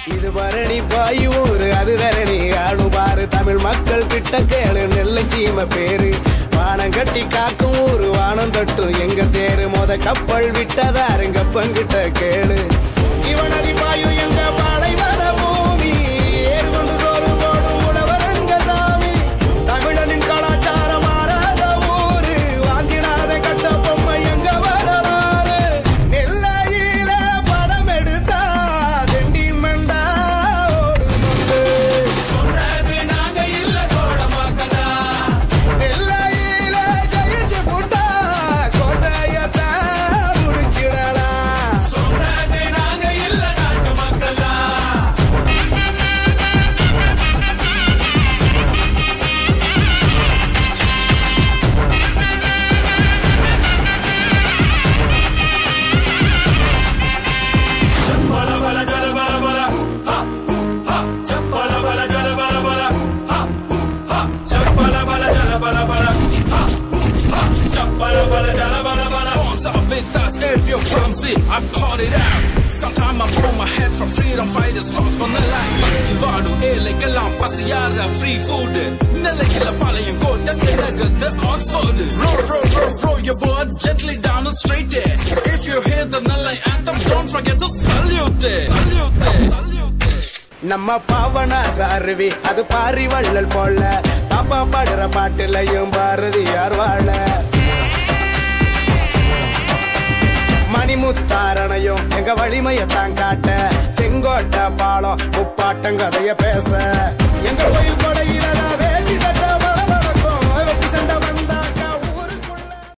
இது பரணி பாய் ஊரு அது தரணி ஆளும் பாரு தமிழ் மக்கள் கிட்ட கேளு நெல்லை சீம பேரு வானம் கட்டி காக்கும் ஊரு வானம் தட்டும் எங்க தேரு மொத கப்பல் விட்டதாருங்க பங்கிட்ட கேளு இவனதி பாயும் எங்க பாலைவன பூமி ஏறு கொண்டு சோறு போடும் உழவரங்க சாமி தமிழனின் கலாச்சாரம் மாறாத ஊரு வாங்கினாத கட்ட பொம்மை எங்க வரலாறு நெல்லையில படம் எடுத்தா தெண்டி மண்டா ஓடுமுண்டு சொன்னது நாங்க இல்ல தோட மக்களா நெல்லையில ஜெயிச்சு புட்டா கோட்டையத்தான் முடிச்சிடலாம் சொன்னது நாங்க இல்ல நாட்டு மக்களா பல பல ஜல பல பல ஹா ஹூ, ஹா சப்பல பல ஜல பல பல ஹா ஹூ, ஹா சப்பல பல ஜல பல பல ஹா ஹூ, ஹா சப்பல பல ஜல பல பல Bonds are with us if you're clumsy. I part it out. Sometimes I pull my head from freedom fighters, talk from the line. Pasiki vadu, elekelam, pasiyara, free food. Nelekila palayum go, the Oxford. Row, row, row, row your boat gently down the street. there. If you hear the Nellai anthem, don't forget to salute it. Salute it. Salute it. நம்ம பாவனா சாருவி அது பாரி வள்ளல் போல பாப்பா பாடுற பாட்டுலயும் பாரதியார் வாழ மணிமுத்தாரணையும் எங்க வலிமைய தான் காட்ட செங்கோட்டை பாலம் முப்பாட்டம் கதைய பேச எங்க கோயில் கொடை